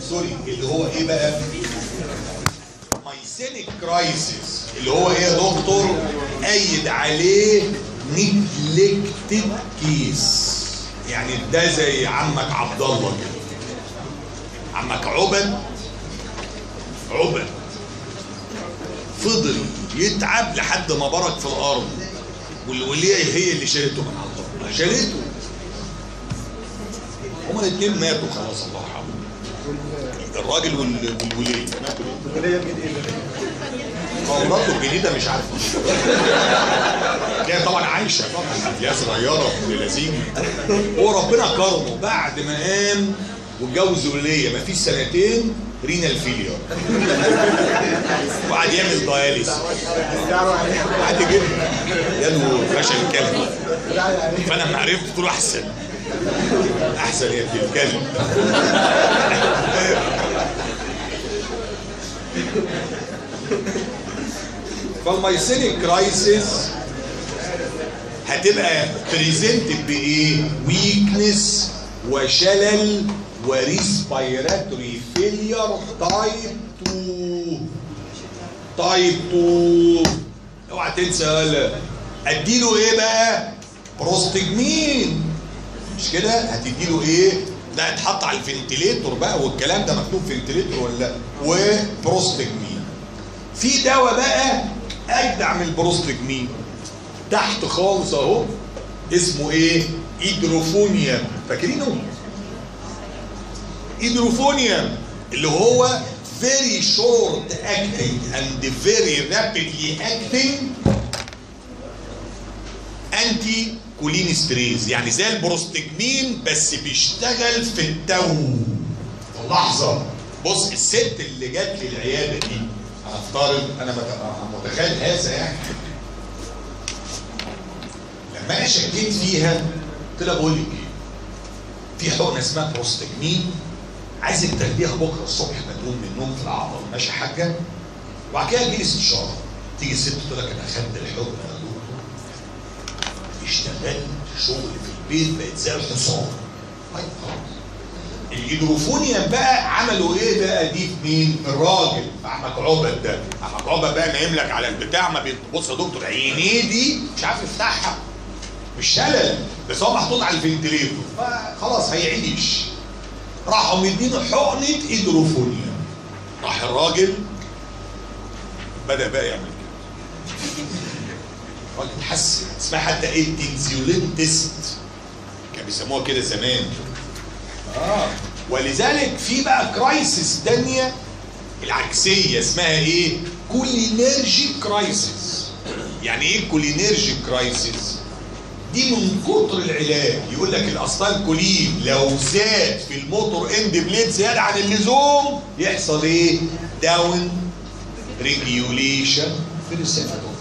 سوري اللي هو ايه بقى مايسينيك كرايسيس اللي هو ايه يا دكتور ايد عليه نيجلكتد كيس يعني ده زي عمك عبد الله كده عمك عبد عبد فضل يتعب لحد ما برك في الارض والوليه هي اللي شالته من على الارض شالته هما الاثنين ماتوا خلاص الله يرحمه الراجل وال- والوليه ماتوا الكليه الجديده مراته الجديده مش عارفه هي طبعا عايشه طبعا يا صغيره ابن لذيذ هو ربنا كرمه بعد ما قام واتجوز وليه ما فيش سنتين رينال فيلير وقعد يعمل داياليس دعوا عليه عادي جدا جاله فشل كلوي دعوا عليه فانا لما عرفت قلت له احسن احسن يا ابن الكلب فالمايسينيك كرايسيس هتبقى بريزنتد بايه؟ ويكنس وشلل وريسبيراتوري فيلير تايب 2 تايب 2 اوعى تنسى ولا اديله ايه بقى؟ بروستجمين مش كده؟ هتديله ايه؟ ده اتحط على الفنتليتور بقى والكلام ده مكتوب فنتليتور ولا لا؟ وبروستجمين في دواء بقى اجدع من البروستجمين تحت خالص اهو اسمه ايه؟ ايدروفونيا فاكرينه؟ ايدروفونيا اللي هو very short acting and very rapidly acting انتي كولينستريز يعني زي البروستجمين بس بيشتغل في التو في اللحظه بص الست اللي جات لي العياده دي هنفترض انا مت- متخيل هذا يعني لما انا شكيت فيها قلت لها بقول لك ايه في حقنه اسمها بروستجمين عايزك تاخديها بكره الصبح ما تقوم من النوم في العضله ماشي يا حاجه وبعد كده تجيلي استشاره تيجي الست تقول لك انا اخدت الحقنه يا دكتور اشتغلت شغل في البيت بقت زي الحصان طيب خلاص الهيدروفونيا بقى عملوا ايه بقى دي في مين؟ الراجل عمك عبد ده عمك عبد بقى نايم لك على البتاع ما بيبص يا دكتور عينيه دي مش عارف يفتحها مش شلل بس هو محطوط على الفنتليتور فخلاص هيعيش راحوا مدينه حقنه هيدروفونيا راح الراجل بدا بقى يعمل كده الراجل اتحسن اسمها حتى ايه انزيولين تيست كانوا بيسموها كده زمان اه ولذلك في بقى كرايسيس تانية العكسية اسمها ايه؟ كولينرجيك كرايسيس يعني ايه كولينرجيك كرايسيس؟ دي من كتر العلاج يقول لك الاصلان كولين لو زاد في الموتور اند بليد زيادة عن اللزوم يحصل ايه؟ داون ريجيوليشن في الريسبتور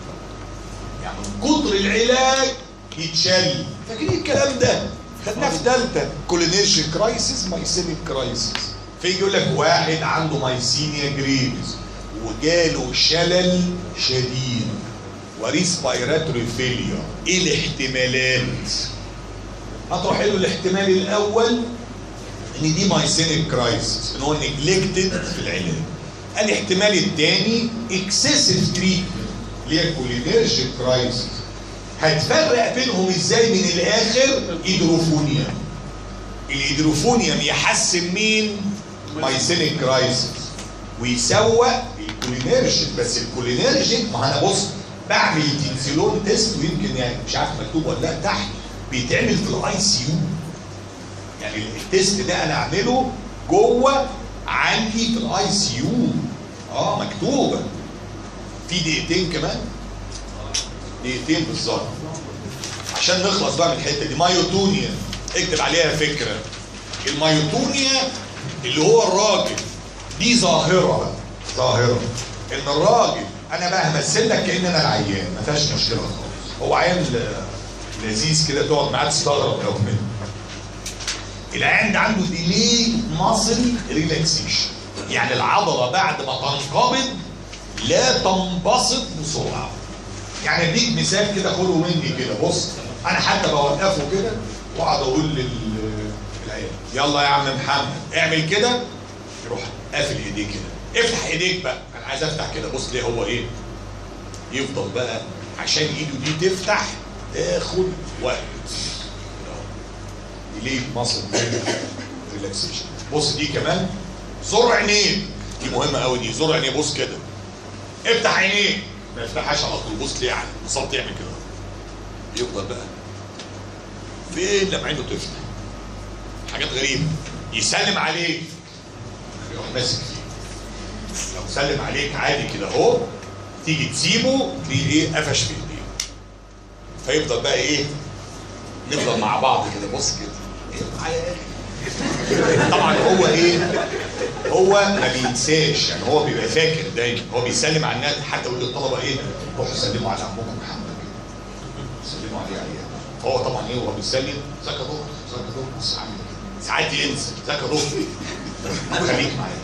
يعني من كتر العلاج يتشل فاكرين الكلام ده خدناه في ثالثه كولينيرجي كرايسيس مايسينيك كرايسيس في يقول لك واحد عنده مايسينيا جريفز وجاله شلل شديد وريسبيراتوري فيلير ايه الاحتمالات هتروح له الاحتمال الاول ان دي مايسينيك كرايسيس ان هو نجلكتد في العلاج الاحتمال الثاني اكسسيف تريتمنت اللي هي كولينيرجي كرايسيس هتفرق بينهم ازاي من الاخر هيدروفونيا الهيدروفونيا يحسن مين مايسينيك كرايسيس ويسوق الكولينيرجيك بس الكولينيرجيك ما انا بص بعمل تنسيلون تيست ويمكن يعني مش عارف مكتوب ولا لا تحت بيتعمل في الاي سي يو يعني التيست ده انا اعمله جوه عندي في الاي سي يو اه مكتوبه في دقيقتين كمان دقيقتين بالظبط عشان نخلص بقى من الحته دي مايوتونيا اكتب عليها فكره المايوتونيا اللي هو الراجل دي ظاهره بقى ظاهره ان الراجل انا بقى همثل لك كان انا العيان ما فيهاش مشكله خالص هو عيان ل- لذيذ كده تقعد معاه تستغرب قوي منه العيان ده عنده ديلي ماسل ريلاكسيشن يعني العضله بعد ما تنقبض لا تنبسط بسرعه يعني اديك مثال كده خده مني كده بص انا حتى بوقفه كده واقعد اقول لل- للعيال يلا يا عم محمد اعمل كده يروح قافل ايديه كده افتح ايديك بقى انا عايز افتح كده بص ليه هو ايه يفضل بقى عشان ايده دي تفتح تاخد وقت ليه مصر ريلاكسيشن بص دي كمان زر عينيه دي مهمه قوي دي زر عينيه بص كده افتح عينيه ما يفتحهاش على طول بص ليه يعني بالظبط يعمل كده يفضل بقى فين لما عينه تفتح حاجات غريبه يسلم عليك يروح ماسك فيه لو سلم عليك عادي كده اهو تيجي تسيبه تلاقيه ايه قفش في ايديه فيفضل بقى ايه نفضل مع بعض كده بص كده إيه معايا يا أخي؟ طبعا هو ايه هو ما بينساش يعني هو بيبقى فاكر دايما هو بيسلم على الناس حتى يقول للطلبه ايه روحوا سلموا على عمكم محمد سلموا عليه عليها فهو طبعا ايه وهو بيسلم ذاك يا دكتور ذاك يا دكتور بص عامل كده ساعات ينسى ذاك يا دكتور خليك معايا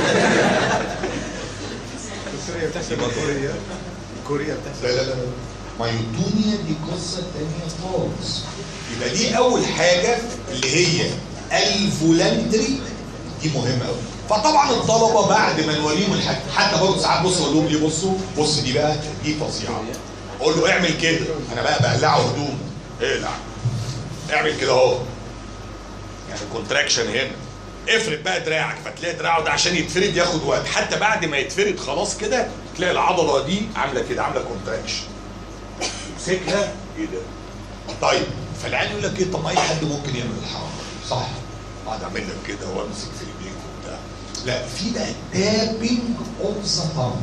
سوريا بتحصل كوريا كوريا بتحصل لا لا لا مايوتونيا دي قصة تانية خالص يبقى دي أول حاجة اللي هي الفولنتري دي مهمة أوي فطبعا الطلبة بعد ما نوريهم الحاجة حتى برضه ساعات بصوا أقول لهم ليه بصوا بص دي بقى دي فظيعة أقول له اعمل كده أنا بقى بقلعه هدوم اقلع اعمل كده أهو يعني كونتراكشن هنا افرد بقى دراعك فتلاقي دراعه ده عشان يتفرد ياخد وقت حتى بعد ما يتفرد خلاص كده تلاقي العضله دي عامله كده عامله كونتراكشن امسكها ايه ده طيب فالعيال يقول لك ايه طب ما اي حد ممكن يعمل الحركه دي. صح اقعد اعمل لك كده وامسك في ايديك وبتاع لا في بقى تابنج اوف ذا تانج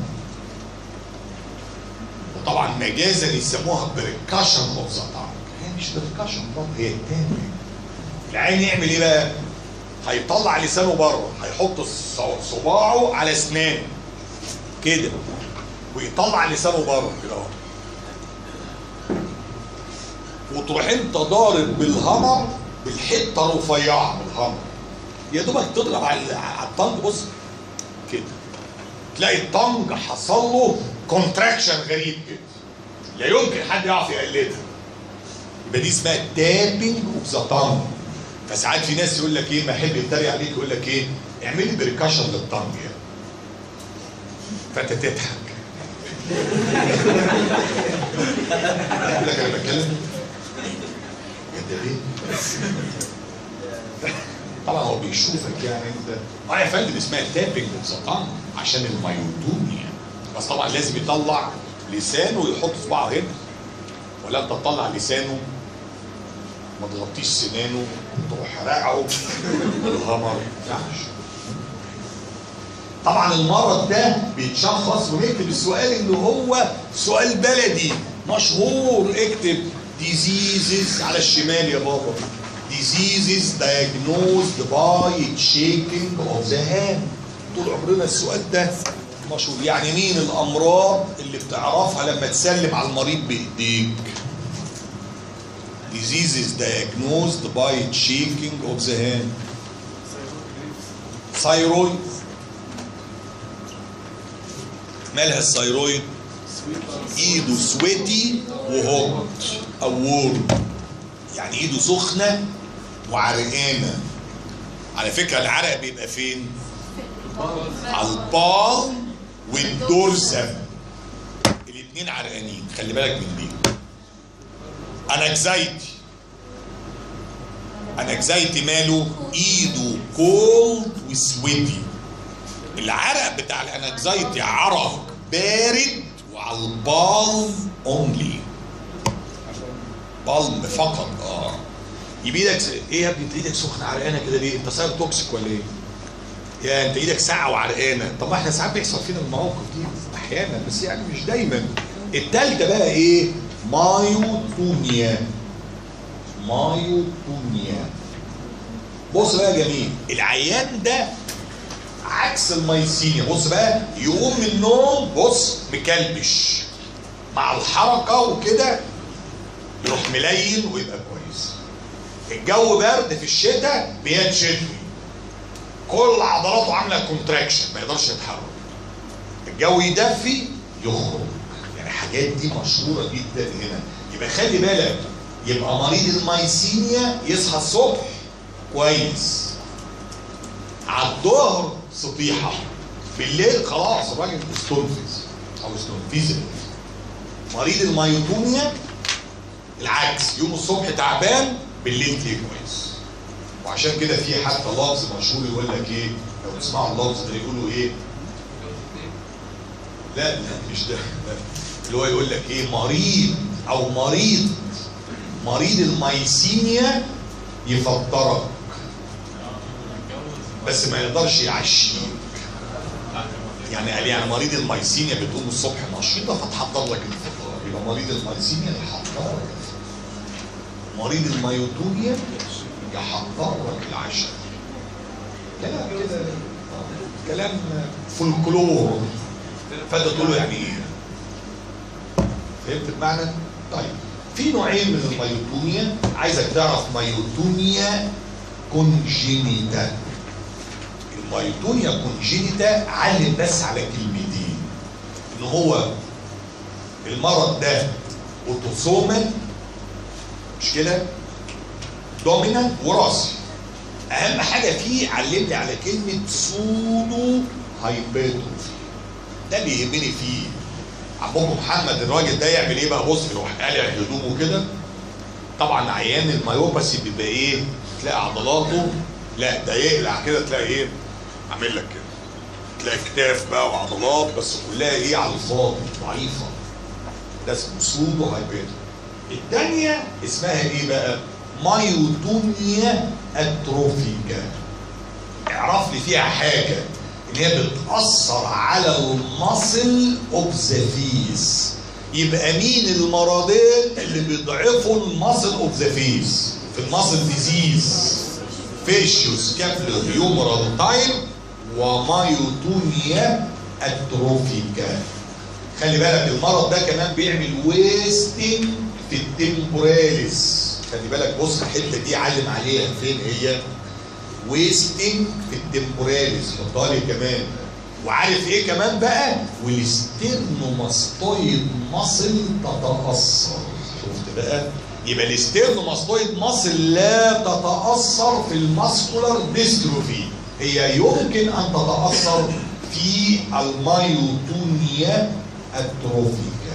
وطبعا مجازا يسموها بريكاشن اوف ذا تانج هي مش بريكاشن برضه هي تابنج العين يعمل ايه بقى؟ هيطلع لسانه بره هيحط الص- صباعه على اسنانه كده ويطلع لسانه بره كده اهو وتروح انت ضارب بالهمر بالحته رفيعه من الهمر يا دوبك تضرب على على الطنج بص كده تلاقي الطنج حصل له كونتراكشن غريب كده لا يمكن حد يعرف يقلدها يبقى دي اسمها تابنج اوف ذا تانج فساعات في ناس يقول لك ايه ما يحب يتريق عليك يقول لك ايه اعمل لي بريكاشن للطنج يعني فانت تضحك يقول لك انا بتكلم كدابين طبعا هو بيشوفك يعني انت اه يا فندم اسمها تابنج اوف ذا تانج عشان المايوتونيا بس طبعا لازم يطلع لسانه ويحط صباعه هنا ولا انت تطلع لسانه ما تغطيش سنانه تروح راقعه بالهمر ما ينفعش طبعا المرض ده بيتشخص ونكتب السؤال اللي هو سؤال بلدي مشهور اكتب diseases على الشمال يا بابا diseases diagnosed by shaking of the hand طول عمرنا السؤال ده مشهور يعني مين الامراض اللي بتعرفها لما تسلم على المريض بايديك diseases diagnosed by shaking of the hand ثايرويد مالها الثايرويد ايده سويتي وهوت او وورم يعني ايده سخنه وعرقانه على فكره العرق بيبقى فين على البالم والدورسم الاثنين عرقانين خلي بالك من دي انكزايتي انكزايتي ماله ايده كولد وسويتي العرق بتاع الانكزايتي عرق بارد وعلى البالم اونلي بالم فقط اه يبقى ايدك س- ايه يا ابني انت ايدك سخنه عرقانه كده ليه؟ انت صاير توكسيك ولا ايه؟ يا انت ايدك ساقعه وعرقانه طب ما احنا ساعات بيحصل فينا المواقف دي احيانا بس يعني مش دايما التالتة بقى ايه؟ مايوتونيا مايوتونيا بص بقى يا جميل العيان ده عكس الميسينيا بص بقى يقوم من النوم بص مكلبش مع الحركة وكده يروح ملين ويبقى كويس الجو برد في الشتاء بيتشتوي كل عضلاته عامله كونتراكشن ما يقدرش يتحرك الجو يدفي يخرج يعني الحاجات دي مشهوره جدا هنا يبقى خلي بالك يبقى مريض الميسينيا يصحى الصبح كويس على الظهر سطيحه بالليل خلاص الراجل استنفذ او استنفذت مريض الميوتونيا العكس يوم الصبح تعبان بالليل تلاقيه كويس وعشان كده في حتى لفظ مشهور يقول لك ايه لو تسمعوا اللفظ ده يقولوا ايه لا لا مش ده لا. اللي هو يقول لك ايه مريض او مريض مريض الميسينيا يفطرك بس ما يقدرش يعشيك يعني قال يعني مريض الميسينيا بتقوم الصبح نشيطه فتحضر لك الفطار يبقى مريض الميسينيا يحضر لك الفطار مريض الميوتونيا يحضر لك العشاء كلام كده آه، كلام فولكلور فانت تقول له يعني ايه فهمت المعنى؟ طيب في نوعين من الميوتونيا عايزك تعرف ميوتونيا كونجينيتا الميوتونيا كونجينيتا علم بس على كلمتين ان هو المرض ده اوتوسومال مش كده دومينانت وراثي اهم حاجه فيه علمني على كلمه سودو هايبرتروفي ده اللي يهمني فيه عمكم محمد الراجل ده يعمل ايه بقى بص يروح قالع هدومه كده طبعا عيان المايوباسي بيبقى ايه تلاقي عضلاته لا ده يقلع كده تلاقي ايه عامل لك كده تلاقي كتاف بقى وعضلات بس كلها ايه على الفاضي ضعيفه ده اسمه سودو هايبرتروفي الثانيه اسمها ايه بقى مايوتونيا اتروفيكا اعرف لي فيها حاجه ان هي بتاثر على المصل اوف ذا فيس يبقى مين المرضين اللي بيضعفوا المصل اوف ذا فيس في المصل ديزيز فيشيوس كابلر هيومرال تايب ومايوتونيا اتروفيكا خلي بالك المرض ده كمان بيعمل ويستنج في التمبوراليس خلي بالك بص الحته دي علم عليها فين هي ويستنج في التمبوراليس حطها لي كمان وعارف ايه كمان بقى والستيرنوماستويد ماسل تتاثر شفت بقى يبقى الستيرنوماستويد ماسل لا تتاثر في الماسكولار ديستروفي هي يمكن ان تتاثر في المايوتونيا اتروفيكا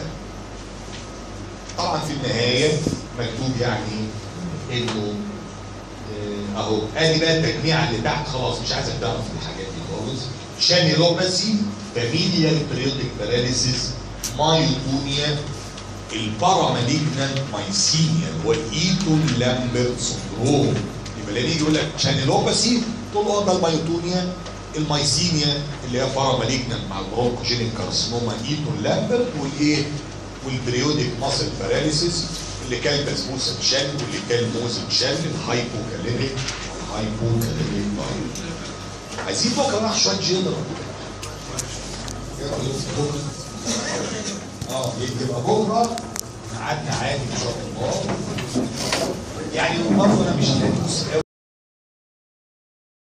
طبعا في النهايه مكتوب يعني انه آه، اهو ادي بقى التجميع اللي تحت خلاص مش عايزك تعرف الحاجات دي خالص شانيلوباسي فاميليال بريودك باراليسيس مايوتونيا الباراماليجنانت مايسينيا اللي هو الايتون لامبرت سندروم يبقى لما يجي يقول لك شانيلوباسي تقول له اه ده المايوتونيا المايسينيا اللي هي باراماليجنانت مع البرونكوجينيك كارسينوما ايتون لامبرت والايه والبريودك ماسل باراليسيس اللي كان بسبوسه شل واللي كان موز شل الهايبوكاليميك الهايبوكاليميك عايزين بكره نروح شويه جنرال ايه رايك في بكره؟ اه يبقى بكره قعدنا عادي ان شاء الله يعني برضه انا مش هدوس قوي